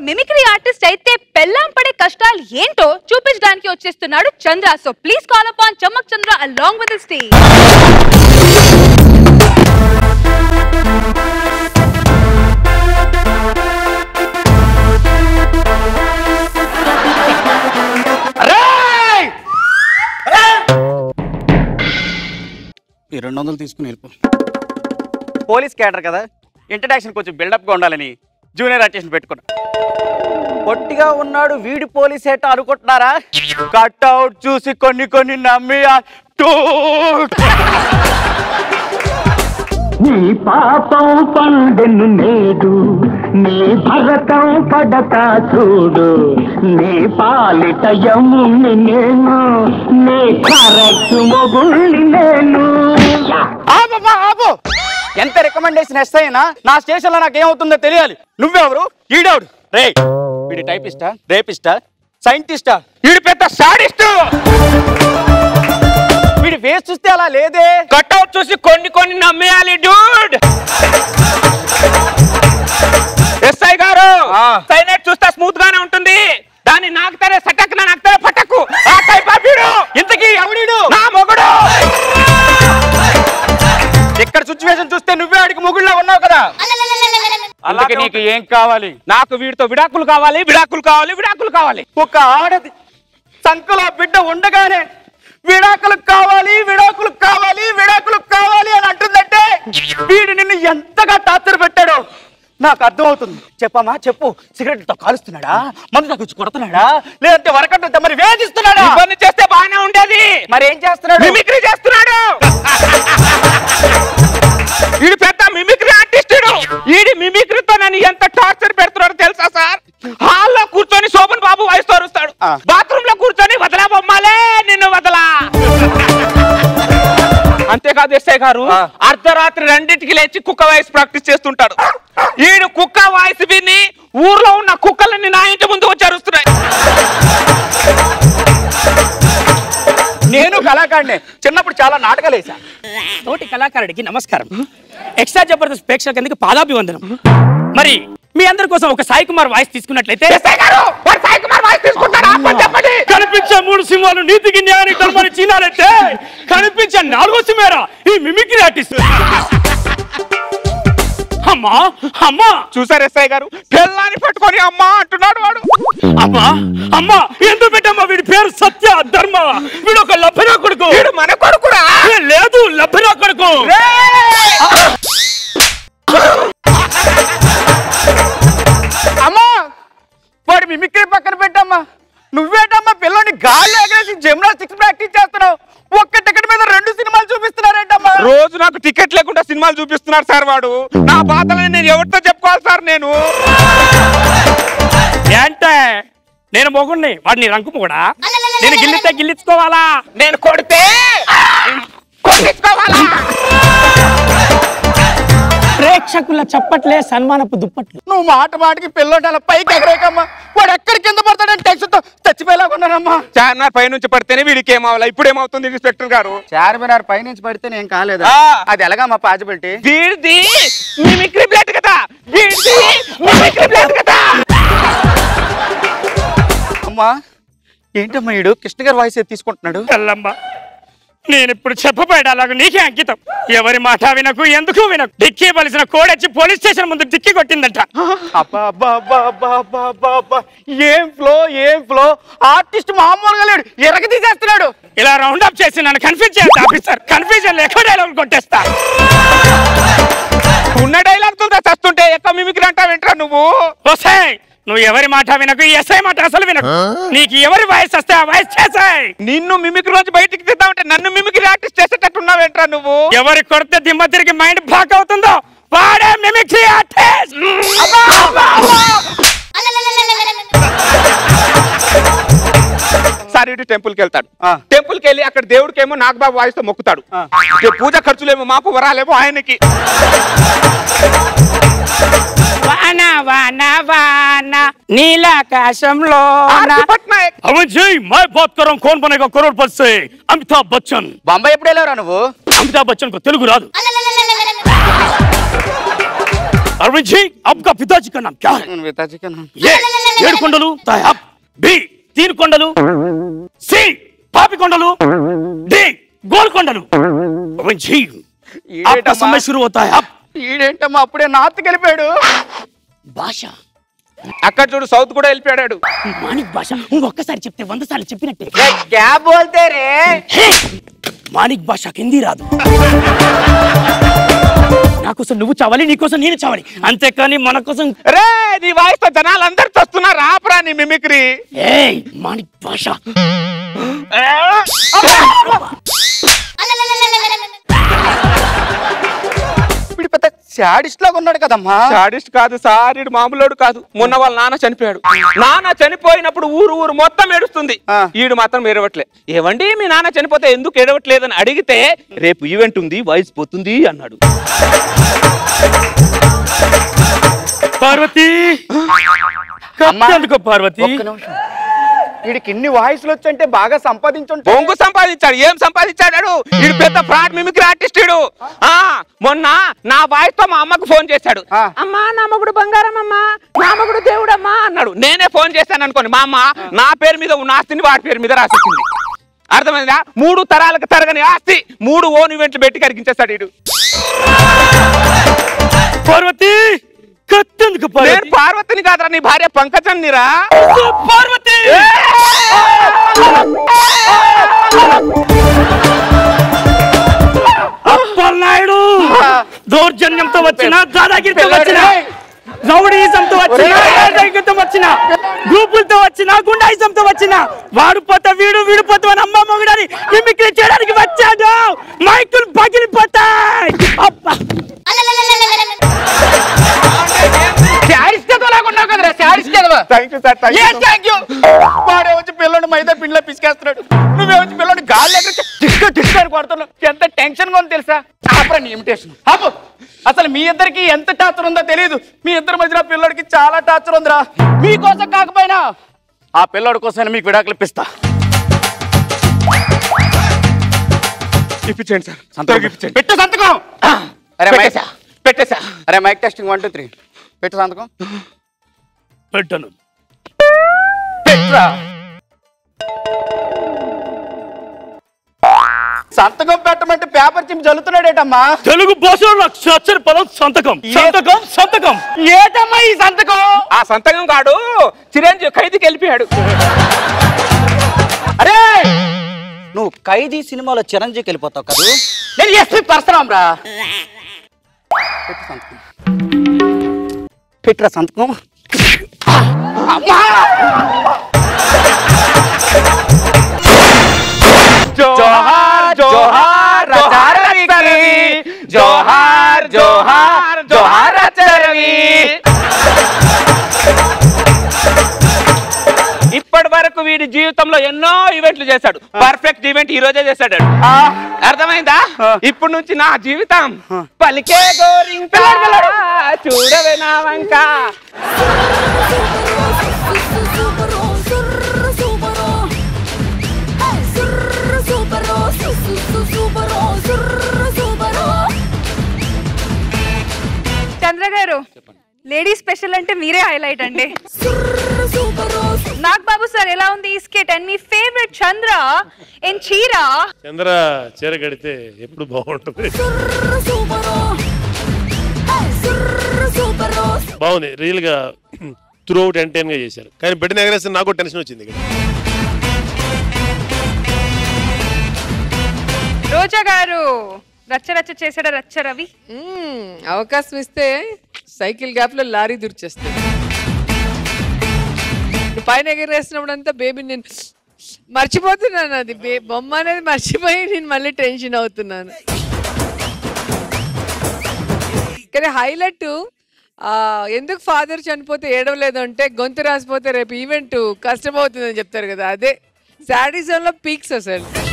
Mimicry artist అయితే పెళ్ళాం పడే కష్టాలు ఏంటో చూపించడానికి వచ్చేస్తున్నాడు Chandra so please call upon Chammak Chandra along with Steve ఈ రెండు వందలు తీసుకుని వెళ్ళిపో పోలీస్ క్యాడర్ కదా ఇంట్రడక్షన్ కొంచెం బిల్డప్గా ఉండాలని జూనియర్ ఆర్టిస్ట్ పెట్టుకున్నా పొట్టిగా ఉన్నాడు వీడి పోలీస్ ఏట అనుకుంటున్నారా కట్అవుట్ చూసి కొన్ని కొన్ని నమ్మి ఆ టూట్. నీ పాపం పండెను నేడు నీ భరతం పడతా చూడు నీ పాలిట యముని నేను నీ కరెక్ట్ మొగుళ్ళి నేను ఆపమ్మా, ఆపు ఎంత రికమెండేషన్ ఎస్ అయినా నా స్టేషన్ లో నాకు ఏమవుతుందో తెలియాలి నువ్వెవరు ఈడెవడు రే వీడి టైపిస్టా రేపిస్టా సైంటిస్టా వీడి పెద్ద సాడిస్ట్ వీడి ఫేస్ చూస్తే అలా లేదే కట్అవుట్ చూసి కొన్ని కొన్ని నమ్మేయాలి డూడ్ ఎస్ఐ గారు ఆ. సైనైట్ చూస్తే స్మూత్ గానే ఉంటుంది దాన్ని నాకుతారే సటక్ నాకుతారే పటక్కు ఆ టైప్ ఆఫ్ వీడు ఇంతకీ ఎవడీడు నా మొగుడు ఇక్కడ సిచ్యువేషన్ చూస్తే నువ్వే ఆడికి ముగుళ్ళ ఉన్నావు కదా అలాగే నీకు ఏం కావాలి నాకు వీడితో విడాకులు కావాలి విడాకులు కావాలి విడాకులు కావాలి ఒక ఆడది సంకలో బిడ్డ ఉండగానే విడాకులు కావాలి విడాకులు కావాలి విడాకులు కావాలి అని అంటుందంటే వీడు నిన్ను ఎంతగా టార్చర్ పెట్టాడో నాకు అర్థమవుతుంది చెప్పమ్మా చెప్పు సిగరెట్ తో కాలుస్తున్నాడా మందు తగ్గించి కొడుతున్నాడా లేదంటే వరకట్టు మరి వేధిస్తున్నాడా ఇవన్నీ చేస్తే బాగానే ఉండేది మరి ఏం చేస్తున్నాడు మిమిక్రీ చేస్తున్నాడు వీడు పెద్ద మిమిక్రీ ఆర్టిస్ట్ వీడి మిమిక్రీతో నన్ను ఎంత టార్చర్ పెడుతున్నాడో తెలుసా సార్ హాల్లో కూర్చొని శోభన్ బాబు వాయిస్ తోరుస్తాడు ఆ. బాత్రూమ్ లో కూర్చొని వదలా బొమ్మాలే నిన్ను వదలా అంతేకాదు ఎస్ఐ గారు ఆ. అర్ధరాత్రి రెండింటికి లేచి కుక్క వాయిస్ ప్రాక్టీస్ చేస్తుంటాడు ఈడు కుక్క వాయిస్ విని ఊర్లో ఉన్న కుక్కలన్నీ నా ఇంటి ముందు వచ్చి అరుస్తున్నాయి నేను కళాకాడినే చిన్నప్పుడు చాలా నాటకాలు వేసా తోటి కళాకారుడికి నమస్కారం ఎక్స్ట్రా జబర్దస్త్ ప్రేక్షకులకు పాదాభివందనం మరి మీ అందరి కోసం ఒక సాయి కుమార్ వాయిస్ తీసుకున్నట్లయితే ఎస్ఐ గారు వాడు సాయి కుమార్ వాయిస్ తీసుకుంటాడా ఆపని చెప్పండి కనిపించే మూడు సింహాలు నీతికి న్యాయానికి ధర్మాన్ని చీనాలంటే కనిపించే నాలుగో సింహేరా ఈ మిమిక్రీ ఆర్టిస్ట్ అమ్మా అమ్మా చూసారు ఎస్ఐ గారు పిల్లాన్ని పట్టుకొని అమ్మా అంటున్నాడు వాడు అమ్మా అమ్మా ఎందుకు పెట్టమ్మా వీడి పేరు సత్య ధర్మ వీడు ఒక లభ్యనా కొడుకు వీడు మన కొడుకురా ఏ, లేదు లభ్యనా కొడుకు అమ్మా వాడి మిమిక్రీ పక్కన పెట్టమ్మా నువ్వేటమ్మా పిల్లని గాలి ఎగరేసి జిమ్నాస్టిక్స్ ప్రాక్టీస్ చేస్తున్నావు ఒక్క టికెట్ మీద రెండు సినిమాలు చూపిస్తున్నారేంటమ్మా రోజు నాకు టికెట్ లేకుండా సినిమాలు చూపిస్తున్నాడు సార్ వాడు నా బాధలని నేను ఎవరితో చెప్పుకోవాలి సార్ నేను ఏంటే నేను మొగుణ్ణి వాడిని రంకు కూడా నేను గిల్లితే గిల్లించుకోవాలా నేను కొడితే కొట్టించుకోవాలా ప్రేక్షకుల చప్పట్లే సన్మానపు దుప్పట్లు నువ్వు మాట మాటకి పిల్లోటి అలా పైకి ఎగరేకమ్మా వాడు ఎక్కడి కింద పడతాడని టెన్షన్తో చచ్చిపోయేలాగా ఉన్నానమ్మా చార్మినార్ పై నుంచి పడితేనే వీడికి ఏమవ్వాలి ఇప్పుడు ఏమవుతుంది ఇన్స్పెక్టర్ గారు చార్మినార్ పైనుంచి పడితే నేను కాలేదా ఆ. అది ఎలాగమ్మా పాజిబిలిటీ వీడిది మిమిక్రీ ప్లేట్ కదా వీడిది మిమిక్రీ ప్లేట్ కదా అమ్మా ఏంటమ్మా ఈడు కృష్ణ గారి వాయిస్ తీసుకుంటున్నాడు కల్లమ్మ నేను ఇప్పుడు చెప్పబోయేది అలాగ నీకే అంకితం ఎవరి మాట వినకు ఎందుకు వినకు డిక్కీ పలిసిన కోడొచ్చి పోలీస్ స్టేషన్ ముందు డిక్కీ కొట్టిందంట అబ్బా అబ్బా అబ్బా అబ్బా అబ్బా అబ్బా అబ్బా ఏం ఫ్లో ఏం ఫ్లో ఆర్టిస్ట్ మామూలుగా లేడు ఎరగ తీసేస్తున్నాడు ఇలా రౌండ్ అప్ చేసి నన్ను కన్ఫ్యూజ్ చేయండి ఆఫీసర్ కన్ఫ్యూజన్ ఎక్కువ డైలాగ్ కొట్టేస్తా ఉన్న డైలాగ్ తో చస్తుంటే ఎక్కువ మిమిక్రీ అంటావు ఏంట్రా నువ్వు వస్తే నువ్వు ఎవరి మాట వినకు ఈ ఎస్ఐ మాట అసలు వినకు నీకు ఎవరి వాయిస్ వస్తే ఆ వాయిస్ చేసాయి నిన్ను మిమిక్రీ నుంచి బయటికి తీద్దామంటే నన్ను మిమిక్రీ ఆర్టిస్ట్ చేసేటట్టు ఉన్నావేంట్రా నువ్వు ఎవరి కొడితే దిమ్మ తిరిగి మైండ్ బ్లాక్ అవుతుందో వాడే మిమిక్రీ ఆర్టిస్ట్ సార్ ఇటు టెంపుల్ కి వెళ్తాడు ఆ. టెంపుల్ కి వెళ్ళి అక్కడ దేవుడికి ఏమో నాగబాబు వాయిస్ తో మొక్కుతాడు ఆ. ఇక పూజ ఖర్చులేమో మాకు వరాలేమో ఆయనకి వాన వాన వాన నీలాకాశంలో ఆర్తి పట్నాయక్ अमन जी मैं बात कर रहा हूँ कौन बनेगा करोड़पति से अमिताभ बच्चन బొంబాయి ఎప్పుడు వెళ్ళారా నువ్వు అమితాబ్ బచ్చన్ కు తెలుగు రాదు अरविंद जी आपका पिताजी का नाम क्या है నేను పితాజీ కా నామ్. ఏ ఏడు కొండలు తాయాబ్ బి తీన్ కొండలు సి పాపి కొండలు డి గోల్కొండలు अरविंद जी आपका ఈడేంటమ్మా? समय शुरू होता है अब ఈడేంటమ్మా అప్పుడే నార్త్కి వెళ్ళిపోయాడు భాష అక్కడ చూడు సౌత్ కూడా వెళ్ళిపోయాడు మాణిక్ భాష ఇంకొకసారి చెప్తే వంద సార్లు చెప్పినట్టే క్యా బోల్తే రే హే! మాణిక్ భాష హిందీ రాదు నా కోసం నువ్వు చావాలి నీ కోసం నేను చావాలి అంతేకాని మన కోసం రే నీ వాయిస్ తో జనాలు అందరు వస్తున్నారు రాపరా నీ మిమిక్రీ ఏ మాణిక్ భాష ఇప్పుడు పెద్ద శాడిస్ట్ లాగా ఉన్నాడు కదమ్మా సాడిస్ట్ కాదు సార్ ఈడు మామూలోడు కాదు మొన్న వాళ్ళ నాన్న చనిపోయాడు నాన్న చనిపోయినప్పుడు ఊరు ఊరు మొత్తం ఏడుస్తుంది ఆ. ఈడు మాత్రం ఏడవట్లే ఏవండి మీ నాన్న చనిపోతే ఎందుకు ఏడవట్లేదని అడిగితే రేపు ఈవెంట్ ఉంది వాయిస్ పోతుంది అన్నాడు పార్వతి కత్తెందుకు పార్వతి ఒక్క నిమిషం వీడికి ఇన్ని వాయిస్లు వచ్చంటే బాగా సంపాదించుంటే బొంగు సంపాదించాడు ఏం సంపాదించాడు ఈడు పెద్ద ఫ్రాడ్ మిమిక్రీ ఆర్టిస్ట్ ఈడు ఆ మొన్న నా వాయిస్ తో మా అమ్మకు ఫోన్ చేశాడు ఆ. అమ్మా నా మగుడు బంగారం అమ్మా నా మగుడు దేవుడమ్మా అన్నాడు నేనే ఫోన్ చేశాను అనుకోండి మా అమ్మ నా పేరు మీద ఉన్న ఆస్తిని వాడి పేరు మీద రాసిచ్చింది అర్థమైందా మూడు తరాలకు తరగని ఆస్తి మూడు ఓన్ ఈవెంట్లు పెట్టి కరిగించేస్తాడు ఈడు పార్వతి కత్తెందుకు నేను పార్వతి పార్వతిని కాదురా నీ భార్య పంకజన్నిరా పార్వతి అప్పలనాయుడు దౌర్జన్యంతో వచ్చిన దాదాగిరితో వచ్చిన రౌడీజంతో వచ్చిన ఏకైకతో వచ్చిన గ్రూపులతో వచ్చిన గుండాయిజంతో వచ్చిన వాడు పోత వీడు వీడు పోత అని అమ్మ మొగడని మిమిక్రీ చేయడానికి వచ్చాడు మైకులు పగిలిపోతాయి అబ్బా thank you sir thank you వాడే వచ్చి పిల్లోని మైదా పిండిలో పిసికేస్తున్నాడు నువ్వే వచ్చి పిల్లోని గాలి ఎక్కడ టిక్కు టిక్కు అని కొడుతున్నావు ఎంత టెన్షన్ గా ఉంది తెలుసా ఆపరా నీ ఇమిటేషన్ ఆపు అసలు మీ ఇద్దరికి ఎంత టార్చర్ ఉందో తెలియదు మీ ఇద్దరి మధ్యన పిల్లోడికి చాలా టార్చర్ ఉందిరా మీకోసం కాకపోయినా ఆ పిల్లోడి కోసం మీకు విడాకులు ఇప్పిస్తా ఇప్పించండి సార్ సంతకం ఇప్పించండి పెట్టు సంతకం అరే మైక్ పెట్టేశా పెట్టేశా అరే mic testing one two three పెట్టు సంతకం పెట్టను పెట్రా సంతకం పెట్టమంటే పేపర్ చింపి చల్లుతున్నాడేటమ్మా తెలుగు భాషలో అక్షర పదం సంతకం సంతకం సంతకం ఏటమ్మా ఈ సంతకం ఆ సంతకం కాడు చిరంజీవి ఖైదీకి వెళ్ళిపోయాడు అరే నువ్వు ఖైదీ సినిమాలో చిరంజీవికి వెళ్ళిపోతావు కదా నేను ఎస్పీ పరశురాం రా పెట్టు సంతకం పెట్టరా సంతకం జోహార్ జోహార్ రచరవి జోహార్ జోహార్ జోహార్ రచరవి ఇప్పటి వరకు వీడి జీవితంలో ఎన్నో ఈవెంట్లు చేశాడు పర్ఫెక్ట్ ఈవెంట్ ఈ రోజే చేశాడు అర్థమైందా ఇప్పుడు నుంచి నా జీవితం పలికే గోరింక చూడవే నా వంక చంద్ర గారు లేడీ స్పెషల్ అంటే మీరే హైలైట్ అండి నాగ్ బాబు సార్ ఎలా ఉంది ఈ స్కెట్ అండ్ మీ ఫేవరెట్ చంద్ర ఇన్ చీర చంద్ర చీర కడితే ఎప్పుడు బాగుంటుంది బాగుంది రియల్ గా త్రూ అవుట్ ఎంటైన్ గా చేశారు కానీ పెట్టిన ఎగరేస్తే నాకు టెన్షన్ వచ్చింది ఇక్కడ రోజా గారు రచ్చ రచ్చ చేసాడ రచ్చ రవి మ్మ్. అవకాశం ఇస్తే సైకిల్ గ్యాప్ లో లారీ దుర్చేస్తుంది పైన ఎగరేసినప్పుడు అంతా బేబీ నేను మర్చిపోతున్నాను అది బే- బొమ్మ అనేది మర్చిపోయి నేను మళ్ళీ టెన్షన్ అవుతున్నాను కానీ హైలైట్ ఎందుకు ఫాదర్ చనిపోతే ఏడవలేదు అంటే గొంతు రాసిపోతే రేపు ఈవెంట్ కష్టమవుతుందని చెప్తారు కదా అదే శాడిజంలో పీక్స్ అసలు